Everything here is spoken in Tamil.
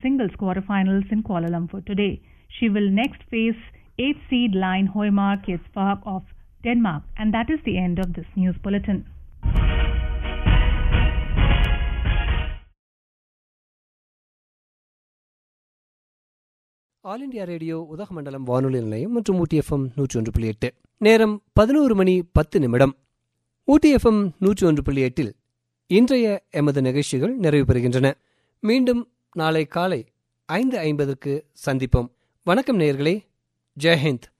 singles quarterfinals in Kuala Lumpur today. She will next face 8th seed line Hoymar Kjelsvag of Denmark. And that is the end of this news bulletin. All India radio Udhagamandalam வானொலி நிலையம் மற்றும் ஊட்டி எஃப்எம் நூற்றி ஒன்று புள்ளி எட்டு நேரம் பதினோரு மணி பத்து நிமிடம் ஊட்டி எஃப்எம் நூற்றி ஒன்று புள்ளி எட்டில் இன்றைய எமது நிகழ்ச்சிகள் நிறைவு பெறுகின்றன மீண்டும் நாளை காலை ஐந்து ஐம்பதற்கு சந்திப்போம் வணக்கம் நேயர்களே ஜெயஹிந்த்